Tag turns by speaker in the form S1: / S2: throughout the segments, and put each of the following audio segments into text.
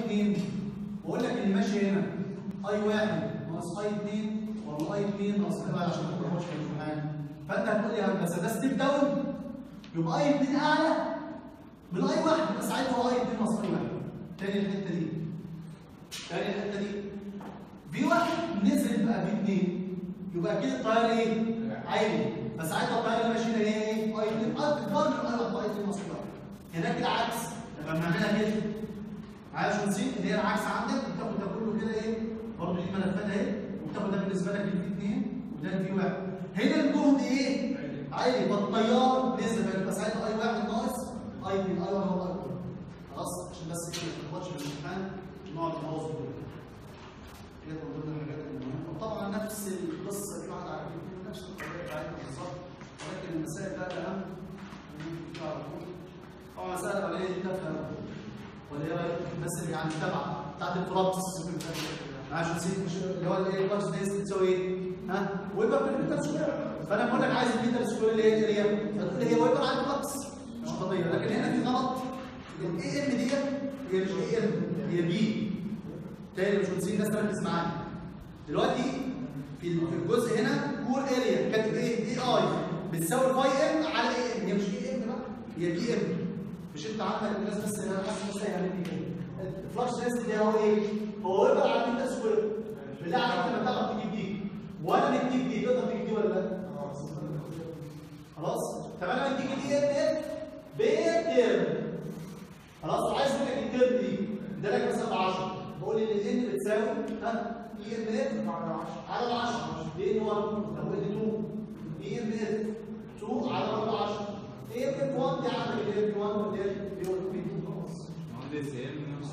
S1: 2 واقول لك اللي ماشي هنا اي 1 ناقص اي 2 ولا اي 2 ناقص اي 1 عشان ما تروحش في الامتحان فانت هتقول لي هندسه ده ستيب داون يبقى اي 2 اعلى من اي 1 يبقى ساعتها هو اي 2 ناقص اي 1 تاني الحته دي تاني الحته دي في 1 نزل بقى في 2 يبقى اكيد التيار ايه؟ عالي فساعتها التيار اللي ماشي هنا هي ايه؟ اي 2 اكبر من اي 1 اي 2 ناقص اي 1 هناك العكس يبقى بنعملها كده معايا شو نسيت اللي هي العكس عندك بتاخد ده كله كده ايه برضه دي ملفات اهي وبتاخد ده بالنسبه لك الفي 2 وده الفي 1 هنا الجهد ايه؟ عالي فالتيار نزل يبقى ساعتها اي 1 ناقص اي 2 اي 1 هو اي 2 خلاص عشان بس كده ما تخبطش في الامتحان نقعد نبوظ كده كده من ضمن الحاجات المهمه وطبعا نفس القصه دي واحد عارفين نفس الطريقه بتاعتنا بالظبط ولكن المسائل بقى الاهم تعرفوا طبعا مسائل الاولانيه دي تافهه ولا ايه رايك؟ الناس اللي يعني تبع بتاعت الفلابس عشان نسيت مش اللي هو الايه الفلابس دي بتساوي ايه؟ ها؟ ويبر بالمتر سكوير فانا بقول لك عايز المتر سكوير اللي هي اللي هي فتقول لي هي ويبر على الفلابس مش قضيه لكن هنا في غلط الاي ام ديت هي مش اي ام هي بي تاني مش نسيت الناس تركز معايا دلوقتي في في الجزء هنا كور اريا كاتب ايه؟ اي اي بتساوي باي ام على اي ام هي مش اي ام بقى هي بي ام مش انت عندك الناس بس انا بس بس يعني كده الفلاش ريست ده هو ايه؟ هو يبقى على المتر سكوير بالله عليك لما تعرف تجيب دي وانا مديك دي تقدر تجيب دي ولا لا؟ خلاص؟ طب انا مديك دي ام بترم خلاص عايز منك الترم دي ده لك مثلا 10 بقول ان الان بتساوي ها اي ام اف على ال 10 دي ان 1 طب ودي 2 اي ام اف 2 على ال 10 اي ام اف 1 دي عندك الاي ام 1 ودي دي 2 خلاص
S2: مهندس هي نفس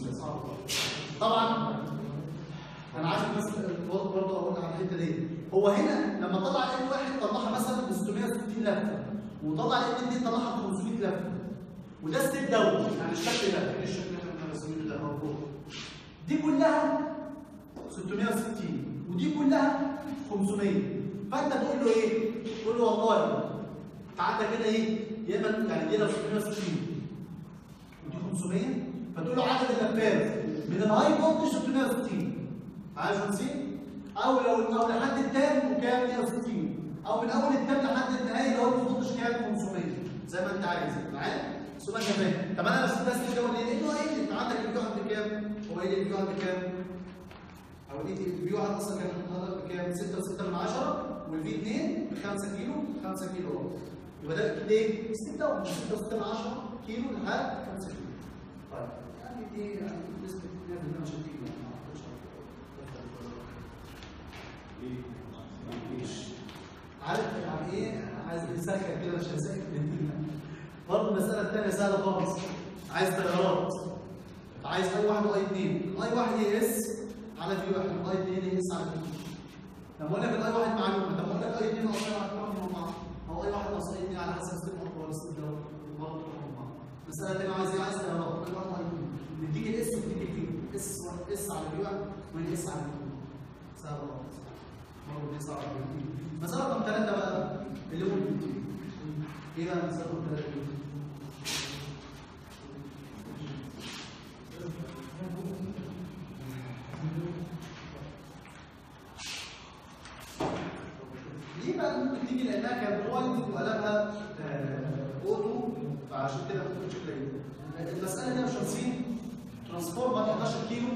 S1: طبعا انا عايز بس برضه اقول على الحته دي هو هنا لما طلع ان واحد طلعها مثلا ب 660 لفه وطلع ان اتنين طلعها ب 500 لفه وده ستيب داون يعني الشكل ده فين الشكل اللي احنا راسمينه ده اهو فوق دي كلها 660 ودي كلها 500 فانت تقول له ايه؟ تقول له والله انت عندك هنا ايه؟ يا اما يعني دي لو 660 ودي 500 فتقول له عدد اللفات من الهاي فولتج 660 عايز 50 او لو او لحد التام وكام 160 او من اول التام لحد النهائي اللي هو الفولتج كام 500 زي ما انت عايز معايا سؤال كمان طب انا لو سبت بس ده ليه؟ لانه ايه انت عندك الفيو عند كام؟ هو ايه الفيو عند كام؟ او ايه الفيو عند اصلا كان النهارده بكام؟ 6 و6 من 10 والفي 2 ب 5 كيلو 5 كيلو واط يبقى ده ليه؟ 6 و6 و6 من 10 كيلو لحد 5 كيلو طيب يعني دي يعني نسبه 2% مش هتيجي يعني ما اعتقدش مفيش عارف يعني ايه عايز يسكر كده مش هيسكر برضه المساله الثانيه سهله خالص عايز تيارات عايز اي واحد واي اثنين الاي واحد هي اس على في واحد والاي اثنين هي اس على في لما اقول لك الاي واحد معلومه لما اقول لك اي اثنين ناقص اي واحد كلهم مع بعض او اي واحد ناقص اي اثنين على حسب ستيب اب ولا ستيب داون برضه كلهم مع بعض المساله الثانيه عايز ايه عايز تيارات اي واحد واي اثنين نديك الاس ونديك الفي اس اس على في واحد والاس على في سهله خالص برضه دي صعبه مساله رقم ثلاثه بقى اللي هو ايه بقى مساله رقم ثلاثه ليه بقى ممكن تيجي لانها كانت بوينت وقلبها آه، اوتو فعشان كده ممكن شكلها المساله دي مش ناسيين ترانسفورمر 11 كيلو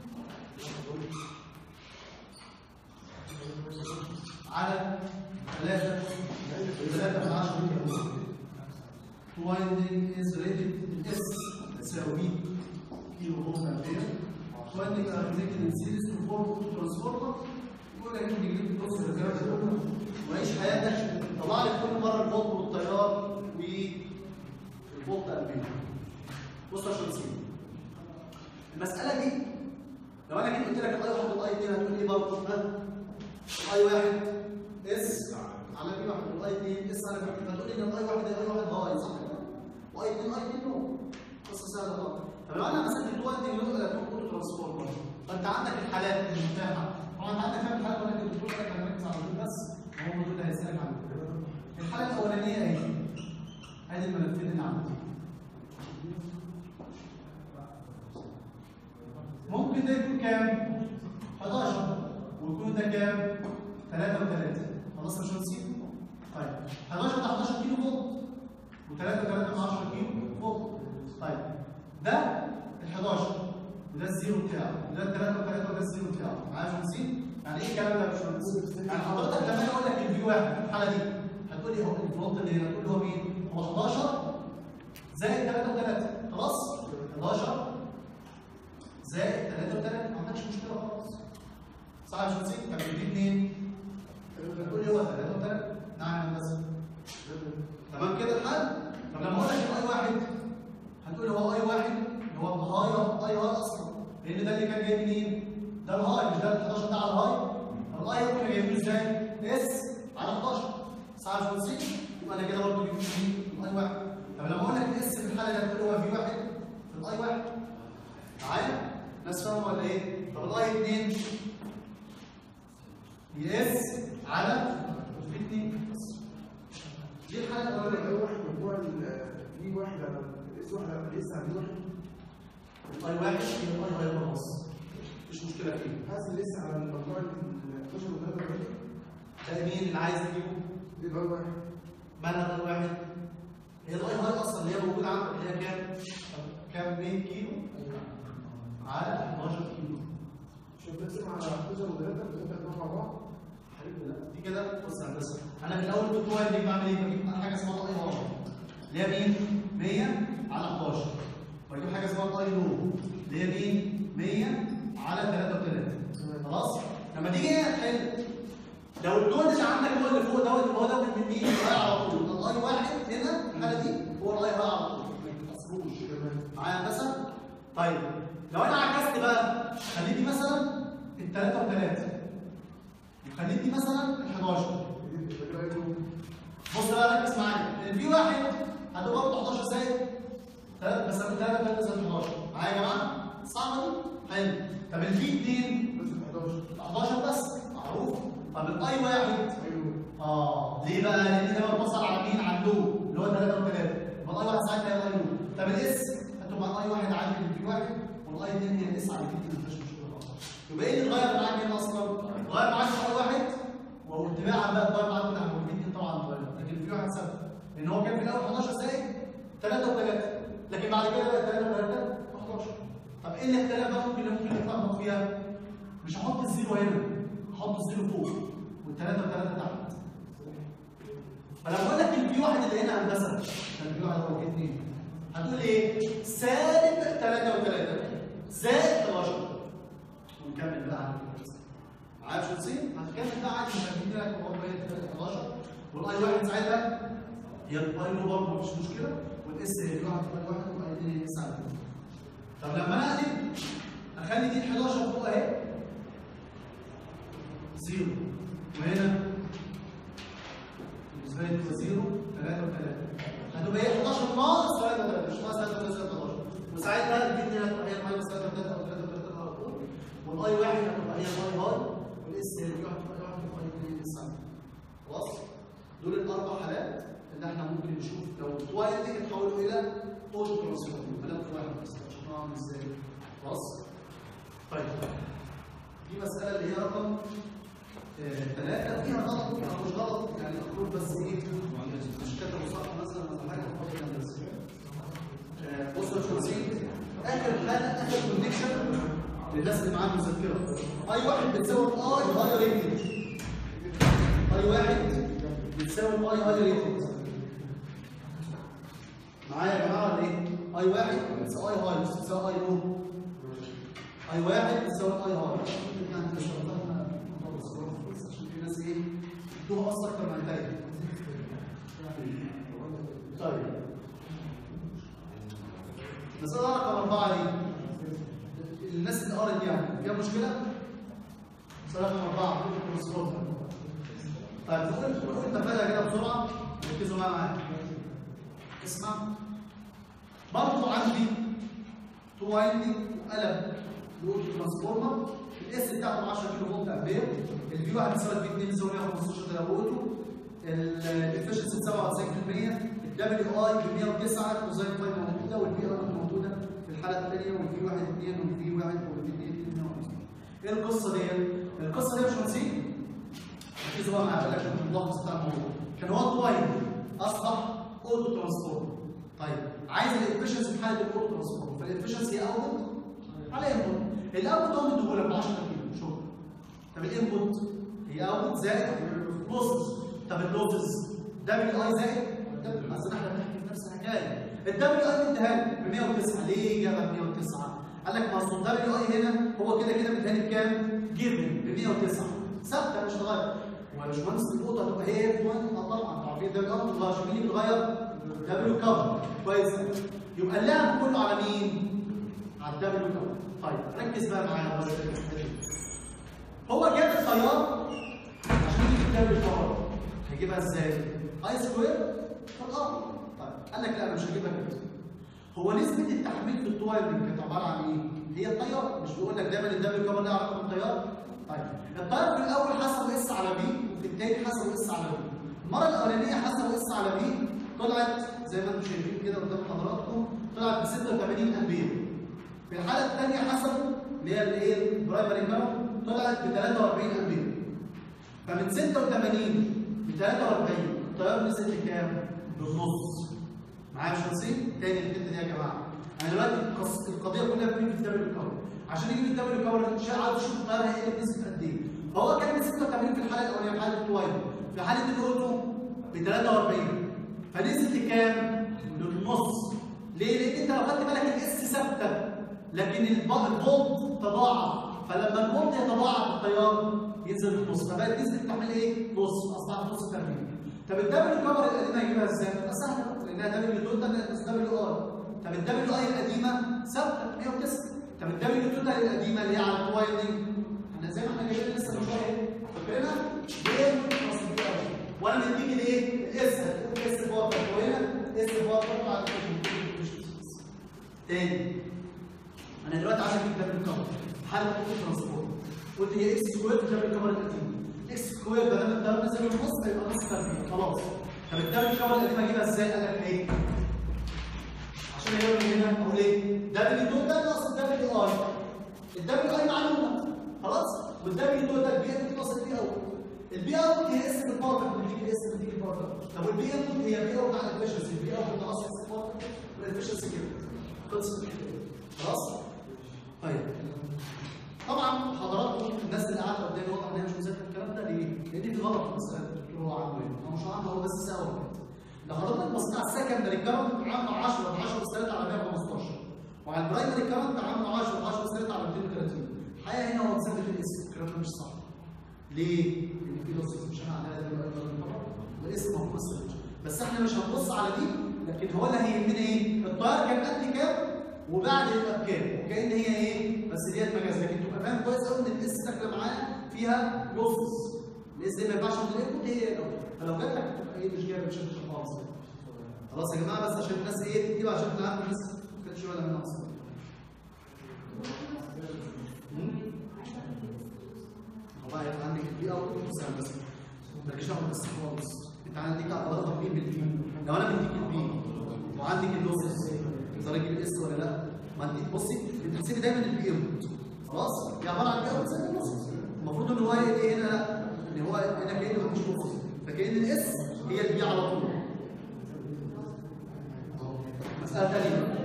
S1: على 3 3 من 10 كيلو winding is rated S تساوي كيلو فولت امبير winding are connected in series to form to transformer يقول لك انت جبت بص الكلام ده كله وعيش حياتك طلع لك كل مره الفولت والتيار والفولت امبير بص عشان نسيب المساله دي لو انا جيت قلت لك الاي واحد والاي اثنين هتقول ايه برضه؟ ها؟ الاي واحد اس على بي واحد والاي اثنين اس على بي واحد هتقول لي ان الاي واحد اي واحد هاي صح كده؟ واي اثنين اي اثنين نو قصه سهله خالص طب لو انا مسكت التو اند نيو ولا تو اوتو ترانسفورمر فانت عندك الحالات المتاحه طبعا انت عندك كام حاله ولكن الدكتور قال لك انا مركز على دول بس هم دول اللي هيسالك عنهم الحاله الاولانيه اهي ادي الملفين اللي عندك ممكن ده يكون كام؟ 11 ويكون ده كام؟ 3 و3 خلاص مش هنسيب طيب 11 ده 11 كيلو فولت و3 3 من 10 كيلو فولت طيب ده ال 11 وده الزيرو بتاعه وده ال 3 و3 وده الزيرو بتاعه معايا يا باشمهندس؟ يعني ايه الكلام ده يا باشمهندس؟ يعني حضرتك لما انا اقول لك الفي واحد في الحاله دي هتقول لي هو الفولت اللي هنا هتقول لي هو مين؟ هو 11 زائد 3 و3 خلاص؟ 11 زائد 3 و3 ما عندكش مشكله خالص صح يا باشمهندس؟ طب دي 2 هتقول لي هو 3 و3 نعم يا هندسه تمام كده الحل؟ طب لما اقول لك اي واحد هتقول لي هو اي واحد اللي هو الهاي اي هاي اصلا لان ده اللي كان جاي منين؟ ده الهاي مش ده ال 11 ده على الهاي طب الاي ممكن جايبينه ازاي؟ اس على 11 صح يا باشمهندس؟ يبقى انا كده برضه جبت مين؟ الاي واحد طب لما اقول لك اس في الحاله دي هتقول هو في واحد في الاي واحد معايا؟ ناس فاهمه ولا ايه؟ طب الاي 2 يس على في 2 دي الحاله
S2: انا
S1: الاولانيه
S2: اي واحد مجموع ال- في واحد على الاس واحد على الاس على دي واحد
S1: الاي واحد يبقى الاي واحد خلاص مفيش مشكله فيه
S2: حاسس الاس على المجموع ال 12 و 3
S1: ده مين اللي عايز تجيبه؟
S2: دي الاي واحد
S1: مالها الاي واحد؟ هي الاي هاي اصلا اللي هي موجوده عندك اللي هي كام؟ كام 100 كيلو على 11 كيلو
S2: مش بنقسم على 11 و 3 3 مع بعض
S1: حبيبي لا دي كده بص يا هندسه انا من اول كنت واحد دي بعمل ايه؟ بجيب حاجه اسمها الاي هاي اللي هي مين؟ 100 على 11 بجيب حاجه اسمها الاي لو اللي هي مين؟ 100 على 3 و3 خلاص؟ لما تيجي هنا تحل لو الدول اللي عندك هو اللي فوق دوت هو دوت من مين؟ الاي على طول الاي واحد هنا في الحاله دي هو الاي بقى على طول ما تحسبوش معايا هندسه؟ طيب لو انا عكست بقى خليت دي مثلا الثلاثه وثلاثه وخليت دي مثلا ال 11 بص بقى ركز معايا الفي واحد هتبقى برضه 11 زائد 3 بس 3 3 زائد 11 معايا يا جماعه؟ صعبه دي؟ حلو طب الفي 2
S2: بس 11
S1: 11 بس معروف طب الاي واحد
S2: ايوه
S1: اه ليه بقى؟ لان ده بتبصر على مين؟ على اللو اللي هو 3 و3 يبقى الاي واحد ساعتها هيبقى لو طب الاس هتبقى الاي واحد عادي الفي واحد والاي 2 هي الاس على الفي 2 مفيش مشكله خالص يبقى ايه اللي اتغير معاك هنا اصلا؟ اتغير معاك الاي واحد واتباعا بقى اتغير معاك بتاع الفي 2 طبعا اتغير لكن الفي واحد ثابت لان هو كان في الاول 11 زائد 3 و3 لكن بعد كده بقى 3 و3 11 طب ايه الاختلاف بقى ممكن ممكن نتلخبط فيها؟ مش هحط الزيرو هنا هحط الزيرو فوق والثلاثه والثلاثه تحت فلما اقول لك الفي واحد اللي هنا هندسه الفي واحد هو في اثنين هتقول ايه؟ سالب 3 و3 زائد 11 ونكمل بقى على كده معايا يا شمسين؟ هنكمل بقى عادي مش هنجيب لك برضه هي 11 والاي واحد ساعتها هي الاي له برضه مفيش مشكله والاس هي الواحد تبقى الواحد والاي 2 هي اس على الاثنين. طب لما انا اقلب اخلي دي ال 11 فوق اهي زيرو وهنا بالنسبه لي تبقى زيرو 3 و3 هتبقى هي 11 ناقص 3 3 مش ناقص 3 3 11 وساعتها البي 2 هتبقى هي ماينس 3 3 او 3 3 على طول والاي واحد هتبقى هي الاي هاي والاس هي الواحد تبقى واحد والاي 2 اس خلاص دول الاربع حالات اللي احنا ممكن نشوف لو الكواليتي اتحولوا الى اوتو ترانسفورم بلد واحد بس شكلها عامل ازاي خلاص طيب دي مساله اللي هي رقم ثلاثة فيها غلط أو مش غلط يعني المفروض بس إيه مش كاتب صح مثلا ولا حاجة المفروض كده بس آه، بصوا يا باشمهندسين آخر حالة آخر كونديشن للناس اللي معاها مذكرة أي واحد بتساوي أي هاي ريتد أي واحد بتساوي أي هاي ريتد معايا يا جماعة ولا إيه؟ أي واحد بتساوي أي هاي مش بتساوي أي لو أي واحد بتساوي أي هاي يعني مش شرطها بس عشان في ناس ايه يدوها اصلا اكتر من التاني طيب مسألة رقم أربعة دي الناس اللي قرت يعني فيها مشكلة؟ مسألة رقم أربعة مسكوتة طيب نقول نقول نفذها كده بسرعة ركزوا معايا معايا اسمع برضه عندي تو وايندنج وقلب لود ترانسفورمر الاس بتاعته 10 كيلو فولت امبير الفي 1 بيساوي في 2 بيساوي 115 كيلو الافشنسي 97% الدبليو اي ب 109 كوزاين فاي موجوده والبي ار موجوده في الحاله الثانيه والفي 1 2 والفي 1 والفي 2 ايه القصه دي؟ القصه دي يا باشمهندسين ركزوا بقى معايا عشان الملخص بتاع الموضوع كان هو الوايد اصبح اوتو ترانسفورم طيب عايز الافشنسي في حاله الاوتو ترانسفورم فالافشنسي اوتبوت على انبوت الاوتبوت هو مديهولك ب 10 كيلو شكرا طب الانبوت هي اوتبوت زائد لوسز طب اللوسز دبليو اي زائد دبليو اصل احنا بنحكي في نفس الحكايه الدبليو اي مديها لك ب 109 ليه جابها ب 109 قال لك ما اصل الدبليو اي هنا هو كده كده مديها لي بكام؟ جيفن ب 109 ثابته مش هتتغير هو يا باشمهندس النقطه هتبقى هي في 1 اه طبعا انتوا عارفين دبليو ار ما بتتغيرش مين اللي بيتغير؟ دبليو كفر كويس يبقى اللعب كله على مين؟ على الدبليو كفر طيب ركز بقى معايا بس هو جاب التيار عشان يجيب الدبليو كفر هيجيبها ازاي؟ اي سكوير في الارض طيب قال لك لا انا مش هجيبها كده هو نسبة التحميل في التوايلنج كانت عبارة عن ايه؟ هي التيار مش بيقول لك دايما الدبليو كفر لها علاقة بالتيار؟ طيب التيار في الاول حسب اس على بي وفي الثاني حسب اس على بي المرة الأولانية حسب اس على بي طلعت زي ما انتم شايفين كده قدام حضراتكم طلعت ب 86 امبير في الحالة الثانية حسب اللي هي الايه البرايمري كارنت طلعت ب 43 امبير فمن 86 ل 43 التيار نزل لكام؟ بالنص معايا يا شمسين؟ تاني الحته دي يا جماعه انا دلوقتي القص- القضيه كلها بتيجي في الدبليو كفر عشان يجيب الدبليو كفر شاء عاوز يشوف التيار هيقلب نسبه قد ايه فهو كان ب 86 في الحاله الاولانيه في حاله التوايل في حاله الاوتو ب 43 فنزل لكام؟ للنص ليه؟ لان انت لو خدت بالك الاس ثابته لكن الب- الفولت تضاعف فلما الفولت يتضاعف التيار ينزل للنص فبقت نسبه التحميل ايه؟ نص اصبحت نص ترميم طب الدبليو كفر القديمه هيجيبها ازاي؟ تبقى سهله لانها دبليو توتال بس دبليو ار طب الدبليو اي القديمه ثابته 109 طب الدبليو توتال القديمه اللي هي على الوايرنج احنا زي ما احنا جايبين لسه من شويه فاكرينها؟ ليه بلس بي ار وانا مديك الايه؟ الاس هتقول اس بار وهنا اس بار على تاني انا دلوقتي عايز اجيب دبليو كفر حاله ترانسبورت قلت هي اكس سكوير في دبليو كفر القديم اكس سكوير ده لما الدبليو نزل من النص يبقى نص تربيع خلاص طب الدبليو كفر القديم اجيبها ازاي؟ قال لك ايه؟ عشان اجيبها من هنا اقول ايه؟ دبليو دوت ده ناقص الدبليو اي الدبليو اي معلومه خلاص والدبليو دوت ده البي ام ناقص البي اوت البي اوت هي اسم البارتر بتيجي اسم بتيجي البارتر طب والبي ام هي بي اوت على الافشنسي البي اوت ناقص اسم البارتر والافشنسي كده خلصت الحكايه خلاص؟ طيب طبعا حضراتكم الناس اللي قاعده قدامي واضح ان هي مش مذاكره الكلام ده ليه؟ لان في غلط في المساله اللي هو عامله هنا هو مش عامله هو بس ساوى لو حضرتك بصيت على السكندري كارنت عامله 10 ب 10 بس على 115 وعلى البرايمري كارنت عامله 10 ب 10 بس على 230 الحقيقه هنا هو مثبت الاسم الكلام ده مش صح ليه؟ لان في لوسز مش احنا عندنا دلوقتي طبعا والاسم هو مثبت بس احنا مش هنبص على دي لكن هو اللي هيهمنا ايه؟ الطيار كان قد كام وبعد يبقى بكام وكأن هي ايه؟ بس ديت مجاز لكن تبقى فاهم كويس قوي ان الاس داخله معاه فيها لوسز الاس دي ما ينفعش من الانبوت هي الاول فلو جات لك هتبقى ايه مش جايه مش هتمشي خالص خلاص يا جماعه بس عشان الناس ايه تكتب عشان نعرف الناس ما كانتش ولا منها اصلا والله انت عندك البي اوت مثلا بس مالكش دعوه بس خالص انت عندك عضلات تطبيق بالبي لو انا بديك البي وعندك اللوسز اذا راجل الاس ولا لا ما انت بصي بتحسبي دايما البي اوت خلاص هي عباره عن بي اوت زي اللوسز المفروض ان هو ايه هنا لا ان هو هنا كانه مفيش لوسز فكان الاس هي البي على طول مساله ثانيه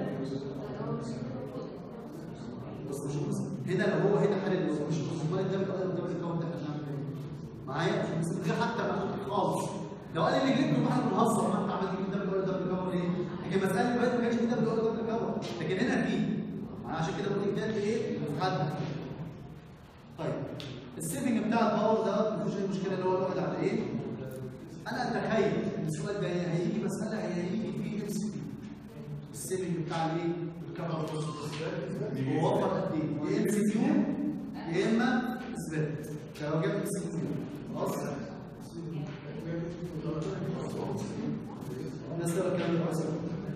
S1: بص مش بص هنا لو هو هنا حل اللوسز مش بص امال الدم ده قدام الكون ده احنا هنعمل ايه معايا مش من غير حتى ما أقول خالص لو قال اللي جبته احنا بنهزر ما انت عملت كده بتقول ده بالكفر ليه؟ لكن مساله دلوقتي ما كانش كده بتقول ده بالكفر لكن هنا في أنا عشان كده بقول لك ده ايه؟ حد طيب السيفنج بتاع الباور ده ما فيهوش اي مشكله اللي هو الواحد على ايه؟ انا اتخيل ان السؤال ده هيجي مساله هيجي فيه ام سي بي السيفنج بتاع الايه؟ الكفر هو وفر قد ايه؟ يا ام سي كيو يا اما اثبات لو جبت سي كيو خلاص الناس تقرا الكلام ده كويس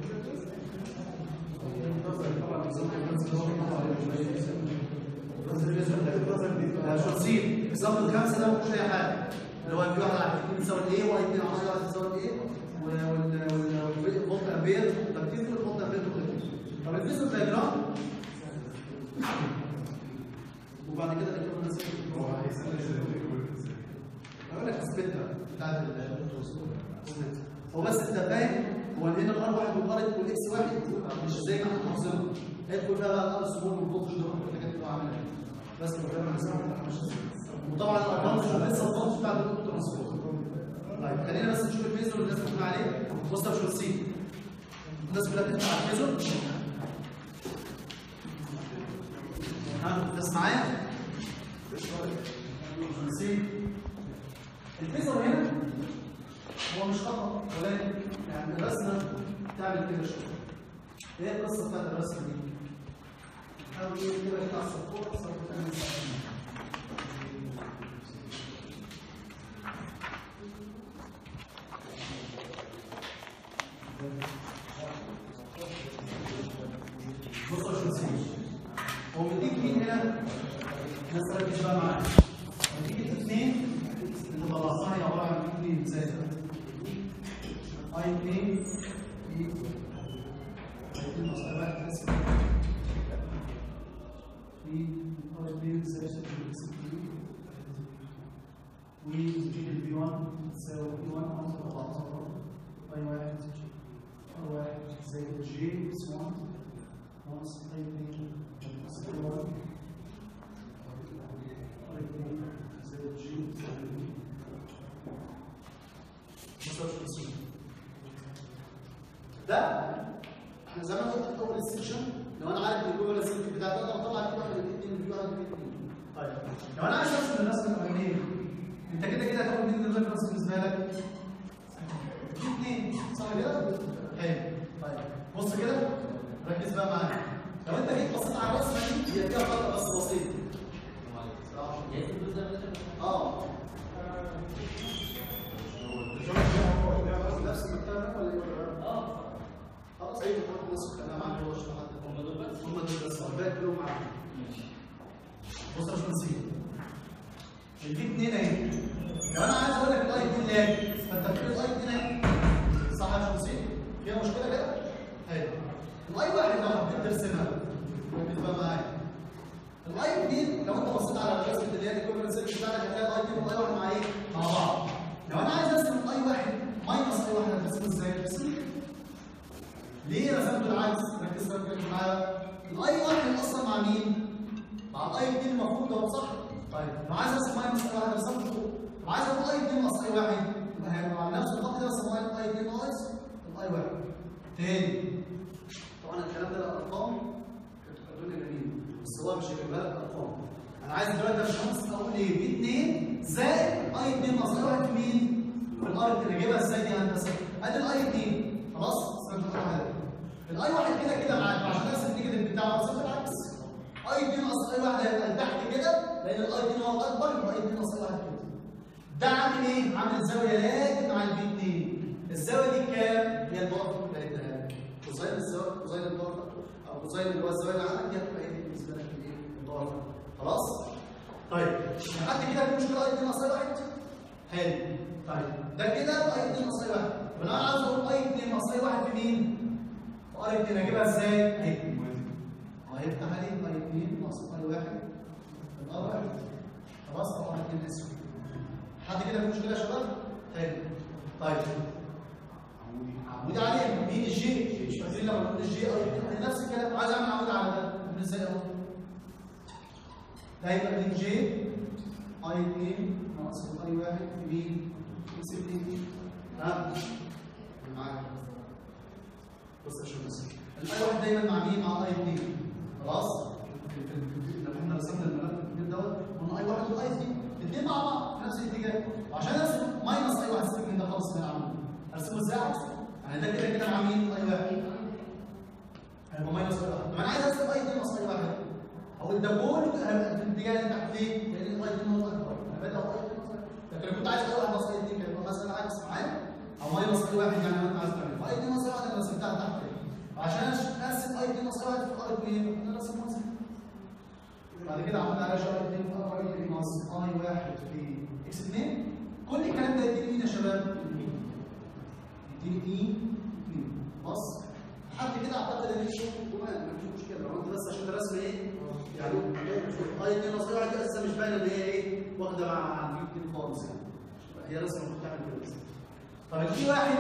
S1: شخصين بالظبط الخمسه ده مفيش اي حاجه اللي هو في واحد على 2 بيساوي الايه واحد 2 على 10 بيساوي الايه والفولت امبير ترتيب الفولت امبير طب الفيزيو دايجرام وبعد كده نكتب اقول لك اثبتها بتاعت الدكتور هو بس انت فاهم هو ان هنا الار واحد والار والاكس واحد مش زي ما احنا حافظينها هيدخل فيها بقى الار سمول والبوت دول الحاجات اللي هو عاملها بس لو فاهم انا وطبعا الارقام مش لسه الضغط بتاع الدكتور طيب خلينا بس نشوف الفيزور اللي الناس بتقول عليه بص يا باشمهندسين الناس كلها بتفتح على الفيزور ها الناس معايا؟ باشمهندسين الفيزور هنا هو مش خطأ ولكن يعني الرسمة تعمل كده شوية ايه القصة بتاعت الرسمة دي؟ حاول ايه كده يطلع صفوة صفوة تعمل صفوة بصوا يا شمسين هو مديك مين هنا؟ الناس ركز بقى معايا مديك الاثنين اللي طلعتها هي عباره عن اثنين زائد اي 2 في اثنين اصل واحد اسف في اي 2 زائد اكس 2 ونجيب البي 1 تساوي بي 1 ناقص 14 اي 1 اي 1 زائد جي اكس 1 ناقص اي 2 ناقص اي 1 اي 2 زائد جي زائد ده احنا زي ما قلت في اول السكشن لو انا عارف الجوه السلك بتاع ده انا بطلع كده واحد الاثنين في واحد الاثنين طيب لو انا عايز ارسم الرسمه الاولانيه انت كده كده هتاخد مين الريفرنس بالنسبه لك؟ اثنين صح كده؟ حلو طيب بص كده ركز بقى معايا لو انت جيت بصيت على الرسمه دي هي فيها خطا بس بسيط اه نفس المكتبه ولا ايه؟ اه خلاص ايوه خلاص الناس انا معاك هو اشرح هم دول بس هم دول بس الباقي كلهم معاك بص يا باشمهندس البي 2 اهي لو انا عايز اقول لك الاي 2 لاج فانت بتقول الاي 2 اهي صح يا باشمهندس فيها مشكله كده؟ حلو الاي واحد لو حبيت ترسمها ركز بقى معايا الاي 2 لو انت بصيت على الرسمه اللي هي الايكوفالنس بتاعتك هتلاقي الاي 2 والاي 1 مع ايه؟ مع بعض لو انا عايز ارسم الاي واحد ماينس اي واحد هترسمه ازاي؟ هترسمه ليه رسمته العكس؟ ركز ركز معايا الاي واحد اصلا مع مين؟ مع الاي 2 المفروض ده صح؟ طيب لو عايز ارسم ماينس اي واحد ارسمه فوق لو عايز اقول اي 2 ناقص اي واحد يبقى هيبقى مع نفس الخط ده بس ماينس اي 2 ناقص الاي واحد تاني طبعا الكلام ده الارقام كانت الدنيا جميله بس هو مش هيجيبها لك ارقام انا عايز دلوقتي يا باشمهندس اقول ايه؟ بي 2 زائد اي 2 ناقص اي واحد في مين؟ في الارض اجيبها ازاي دي هندسه؟ ادي الاي 2 خلاص؟ استنى على الاي واحد كده كده معاك عشان ارسم النيجاتيف بتاعه ارسم العكس اي 2 ناقص اي واحد هيبقى لتحت كده لان الاي 2 هو الاكبر يبقى اي 2 ناقص اي واحد كده ده عامل ايه؟ عامل زاويه لاجئ مع البي 2 الزاويه دي كام؟ هي النقطه اللي اديتها لك كوزين الزاويه كوزين النقطه او كوزين اللي هو الزاويه اللي عندك دي هتبقى ايه بالنسبه لك الايه؟ النقطه خلاص؟ طيب لحد كده في مشكله اي 2 ناقص اي واحد؟ حلو طيب ده كده اي 2 ناقص اي واحد طب انا عايز اقول اي 2 ناقص اي واحد في مين؟ في اي 2 اجيبها ازاي؟ اهي هيفتح عليه اي 2 ناقص اي واحد الار واحد خلاص طبعا 2 اسود حد كده في مشكله يا شباب؟ حلو طيب عمودي عليه مين الجي؟ مش فاكرين لما قلنا الجي اي 2 نفس الكلام عايز اعمل عمود على ده من ازاي اهو ده يبقى مين جي اي 2 ناقص اي واحد في مين؟ اكس 2 ها؟ معاك بص يا شباب الاي واحد دايما مع مين؟ مع اي 2 خلاص؟ لما احنا رسمنا الملف الكبير دوت قلنا اي واحد واي 2 الاثنين مع بعض في نفس الاتجاه وعشان ارسم ماينس اي واحد سيبك من ده خالص من العمود ارسمه ازاي عكس يعني ده كده كده مع مين؟ اي واحد هيبقى ماينس اي واحد طب انا عايز ارسم اي 2 ناقص اي واحد او ده كله هيبقى في الاتجاه اللي تحت ليه؟ لان الاي 2 هو اكبر انا بدأ اي 2 لكن لو كنت عايز اي واحد ناقص اي 2 كان يبقى مثلا عكس معايا او ماينس اي واحد يعني ما انت عايز تعمل فاي 2 ناقص اي واحد انا رسمتها تحت كده عشان ارسم اي 2 ناقص اي واحد في الارض مين؟ انا رسم ناقص بعد كده عملنا على شغل 2 في ار اي ناقص اي واحد في اكس 2 كل الكلام ده يديني مين يا شباب؟ يديني اي 2 بص لحد كده اعتقد ان الشغل كمان مفيش مشكله لو انت بس عشان الرسم ايه؟ يعني اي 2 ناقص اي واحد دي لسه مش باينه ان هي ايه؟ واخده هي رسمه المفروض تعمل كده بس. طب الاي واحد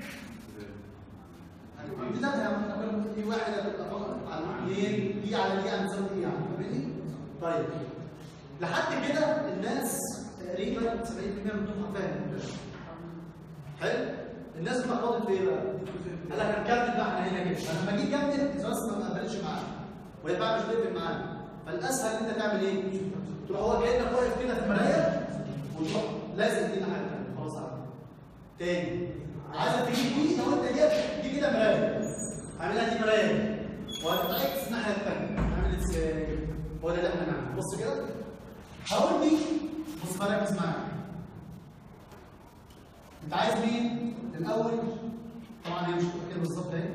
S1: امتدادها احنا قلنا اي واحد هتبقى فقط على اثنين دي على دي هنساوي ايه يعني فاهمني؟ طيب لحد كده الناس تقريبا 70% منهم فاهم حلو؟ الناس اتلخبطت في ايه بقى؟ قال لك هنكمل بقى احنا هنا كده فلما جيت كمل الناس ما قبلتش معانا وهي بقى مش بتقفل معانا فالاسهل ان انت تعمل ايه؟ تروح هو كانك واقف كده في مرايه وتروح لازق دي الناحيه الثانيه خلاص على كده. تاني عايزك تجيب دي لو انت جبت دي كده مرايه عاملها دي مرايه وهتعكس الناحيه الثانيه عامل ازاي؟ هو ده اللي احنا نعمله بص كده هقول دي بص بقى ركز معايا انت عايز مين؟ الاول طبعا هي مش كده بالظبط اهي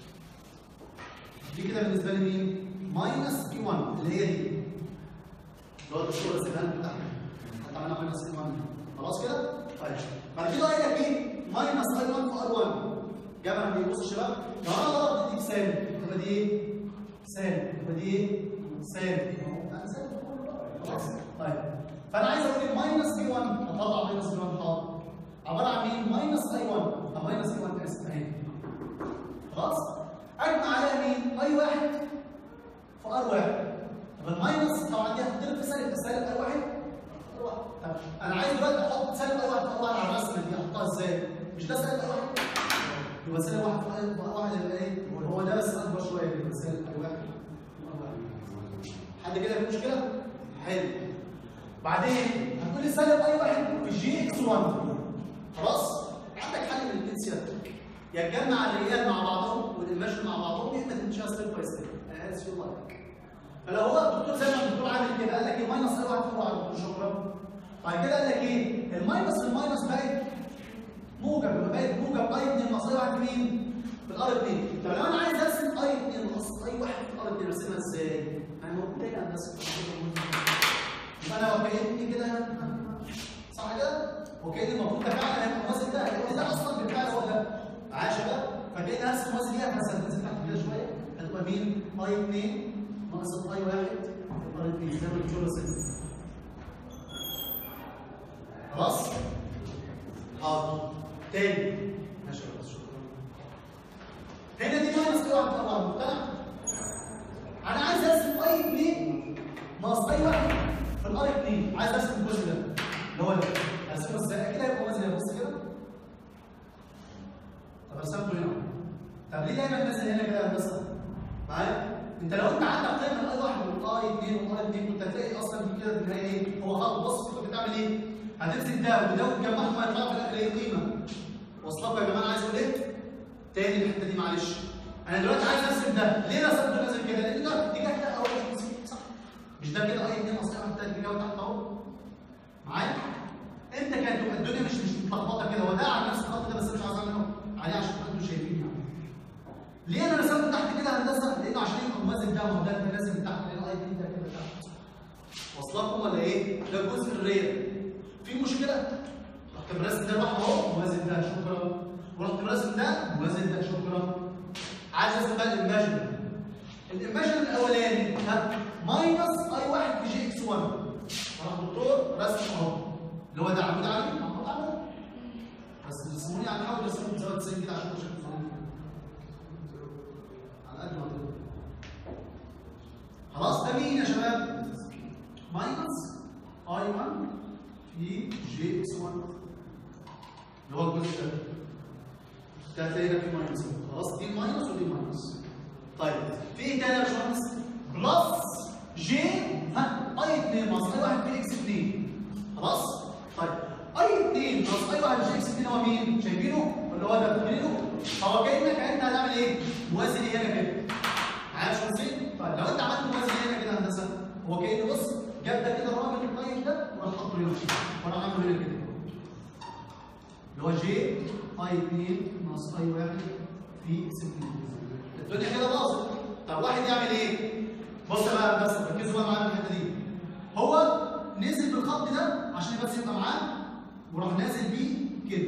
S1: دي كده بالنسبه لي مين؟ ماينس اي 1 اللي هي دي اللي هو الدكتور السيدان بتاعنا حتى عملنا ماينس اي 1 خلاص كده؟ طيب بعد كده قايل لك ايه؟ ماينس اي 1 في ار 1 جابها من بص يا شباب لو انا ضربت دي بسالب يبقى دي ايه؟ سالب يبقى دي ايه؟ سالب أنا سالب خلاص طيب فانا عايز اقول لك ماينس اي 1 اطلع ماينس اي 1 حاضر عباره عن مين؟ ماينس اي 1 طب ماينس اي 1 اسف اهي خلاص؟ اجمع عليها مين؟ اي واحد في ار واحد طب الماينس طبعا دي هتضرب في سالب سالب اي واحد ار واحد طب انا عايز دلوقتي احط سالب اي واحد في ار واحد على الرسمه دي احطها ازاي؟ مش ده سالب اي واحد؟ يبقى سالب واحد في ار في ار واحد يبقى ايه؟ هو ده بس اكبر شويه يبقى سالب اي واحد في ار واحد حد كده في مشكله؟ حلو بعدين هتقول لي سالب اي واحد في جي اكس 1 خلاص عندك حل من الاثنين سيادتك يا تجمع الريال مع بعضهم والايماجن مع بعضهم يا اما تمشيها ستيب باي ستيب انا اسف والله فلو هو الدكتور زي ما الدكتور عامل كده قال لك ايه ماينس اي واحد فوق على الدكتور شكرا بعد كده قال لك ايه الماينس الماينس بقت موجب يبقى بقت موجب اي 2 ناقص اي واحد في مين؟ في الار 2 طب لو انا عايز ارسم اي 2 ناقص اي واحد في الار 2 ارسمها ازاي؟ انا موجود تاني على الناس يبقى انا وكأني كده صح كده؟ وكأن المفروض ده فعلا هيبقى موازي ده لان ده اصلا بالفعل هو ده معايا يا شباب؟ فكأن نفس الموازي دي مثلا تنزل تحت كده شويه هتبقى مين؟ اي 2 ناقص اي 1 ار 2 زي ما الدكتور رسم خلاص؟ حاضر تاني ماشي خلاص شكرا هنا دي ماينس اي 1 طبعا مقتنع؟ انا عايز ارسم اي 2 ناقص اي 1 في الار 2 عايز ارسم الجزء ده اللي هو ده ارسمه ازاي؟ كده يبقى موازي بص كده طب رسمته هنا طب ليه دايما نازل هنا كده يا هندسه؟ معايا؟ انت لو انت عندك قيمه الاي 1 والاي 2 والاي 2 كنت هتلاقي اصلا دي كده في النهايه ايه؟ هو خلاص بص كنت بتعمل ايه؟ هتمسك ده وده وتجمعهم هيطلعوا في الاخر ايه قيمه واصلكوا يا جماعه عايز اقول ايه؟ تاني الحته دي معلش انا دلوقتي عايز ارسم ده ليه رسمته نازل كده؟ لان ده اتجاه ده اول صح؟ مش ده كده اي 2 اصلا واحد تاني اتجاه تحت اهو معايا؟ انت كانت تبقى الدنيا مش مش متلخبطه كده هو ده على نفس الخط ده بس مش عايز اعمله عليه عشان انتوا شايفين يعني. ليه انا رسمته تحت كده هندسه؟ لانه عشان يبقى موازن ده ما هو ده انت نازل من تحت لان الاي دي ده كده تحت. واصلكم ولا ايه؟ ده جزء الريال. في مشكله؟ رحت مرسم ده لوحده اهو موازن ده شكرا. ورحت مرسم ده موازن ده شكرا. عايز ارسم بقى الايماجن. الايماجن الاولاني ها ماينس اي 1 في جي اكس 1. راح الدكتور رسم اهو. اللي هو ده عمود عليه محطوط على ده. بس رسموني على حاول ارسمه بزاويه 90 كده عشان شكله صغير. على قد ما تقدر. خلاص ده مين يا شباب؟ ماينس اي 1 في جي اكس 1 اللي هو الجزء ده. ده هتلاقي هنا في ماينس خلاص دي ماينس ودي ماينس. طيب في ايه تاني يا باشمهندس؟ بلس جي ها اي 2 ناقص اي 1 في اكس 2 خلاص؟ طيب اي 2 ناقص اي 1 في اكس 2 هو مين؟ شايفينه؟ اللي هو ده فاكرينه؟ هو كانك انت هتعمل ايه؟ موازي لي هنا كده. معايا يا باشمهندسين؟ طيب لو انت عملت موازي هنا كده هندسه هو كانه بص جاب ده كده الراجل الطيب ده وراح حاطه هنا وراح عامله هنا كده. اللي هو جي اي 2 ناقص اي 1 في اكس 2. الدنيا كده باظت. طب واحد يعمل ايه؟ بص بقى بس ركزوا بقى معايا في الحته دي. هو نزل بالخط ده عشان بس يبقى معاه وراح نازل بيه كده.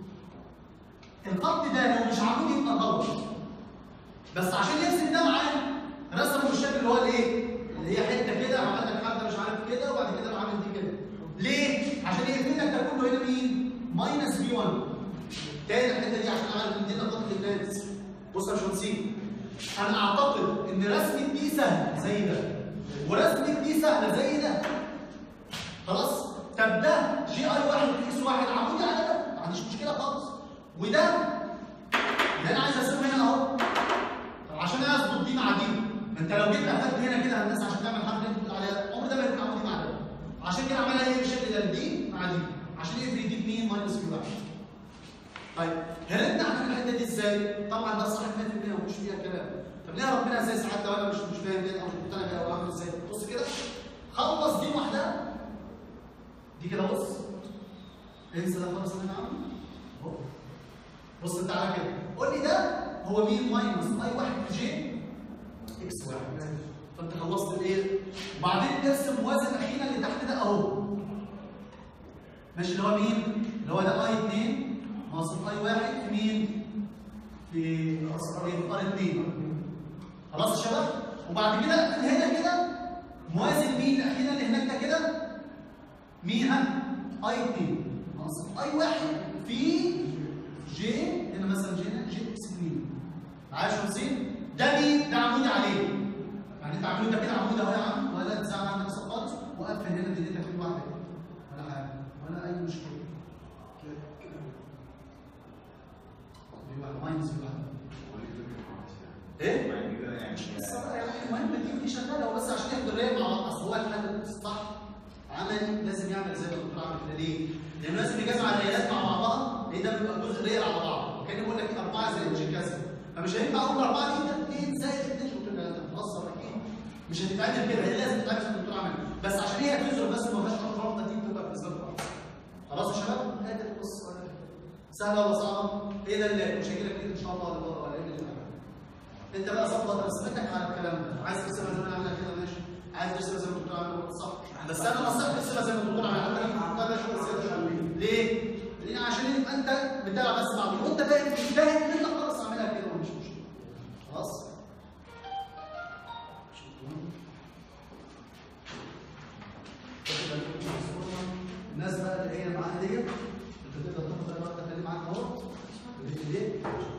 S1: الخط ده لو مش عمود يبقى غلط. بس عشان يرسم ده معاه رسمه بالشكل اللي هو الايه؟ اللي هي حته كده عمل لك حته مش عارف كده وبعد كده عامل دي كده. ليه؟ عشان يقفل لك ده كله هنا مين؟ ماينس بي 1 تاني الحته دي عشان اعمل ندينا خط للناس بص يا باشمهندسين انا اعتقد ان رسمه دي سهله زي ده ورسمه دي سهله زي ده خلاص طب ده جي اي واحد اكس واحد عمودي على ده ما عنديش مشكله خالص وده اللي انا عايز ارسمه هنا اهو طب عشان اظبط دي مع دي ما انت لو جيت قفلت هنا كده هندسه عشان تعمل حرف اللي انت بتقول عليها عمر ده ما يكون عمودي مع ده عشان كده عملها ايه بالشكل ده دي مع دي عشان يفرق دي بمين ماينس كيو واحد طيب هربنا عن الحته دي ازاي؟ طبعا ده صح 100% ومش فيها كلام طب ليه ربنا ازاي ساعات لو انا مش مش فاهم كده او مش مقتنع بيها او عامل ازاي؟ بص كده خلص دي لوحدها دي كده بص انسى ده خالص اللي انا عامله اهو بص انت على كده قول لي ده هو مين ماينس اي واحد في جي اكس واحد فانت خلصت الايه؟ وبعدين ارسم موازن اخيرا اللي تحت ده اهو ماشي اللي هو مين؟ اللي هو ده اي 2 ناقص اي 1 في مين؟ في في ار 2 خلاص يا شباب؟ وبعد كده من هنا كده موازن مين الاخيرا اللي هناك ده كده؟ مين ها؟ اي 2 ناقص اي 1 في جي هنا مثلا جي هنا جي اكس 2 معايا يا شمسين؟ ده مين؟ ده عمودي عليه يعني انت عامله ده كده عمود اهو يا عم ولا تزعل عن نفسك خالص وقفل هنا دنيتك في واحده ولا حاجه ولا اي مشكله دي واحده ماينس دي واحده ايه؟ بس بقى يعني المهم دي دي شغاله هو بس عشان ياخد الريال مع بعض اصل هو الحل الصح عملي لازم يعمل زي ما الدكتور عامل كده ليه؟ لانه لازم يجمع الريالات مع بعضها لان ده بيبقى جزء ريال على بعض وكان بيقول لك اربعه زائد جي كذا فمش هينفع اقول اربعه دي ده اثنين زائد اثنين قلت له انت بتهزر اكيد مش هتتعمل كده هي لازم تتعمل زي ما الدكتور عمل بس عشان هي تنزل بس ما فيهاش خط رابطه دي بتبقى بالنسبه لك خلاص يا شباب؟ ادي القصه سهله ولا صعبه؟ ايه ده اللي مش هيجي لك ان شاء الله ولا بره ولا ايه اللي انت بقى ظبط رسمتك على الكلام ده عايز ترسمها زي ما انا عاملها كده ماشي عايز ترسمها زي ما الدكتور عامل صح بس انا نصيحتي ترسمها زي ما الدكتور عامل حتى لو الدكتور ماشي بس ليه؟ لان عشان يبقى انت بتلعب بس مع مين وانت فاهم مش فاهم ان انت خلاص اعملها كده ومش مشكله خلاص الناس بقى اللي هي معانا ديت انت تقدر تاخد اي وقت تخلي معاك اهو ليه؟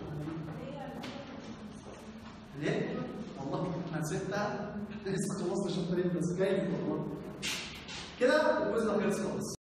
S1: ليه؟ والله انا سبتها لسه خلصت شابترين بس جاي والله كده الجزء خلص خالص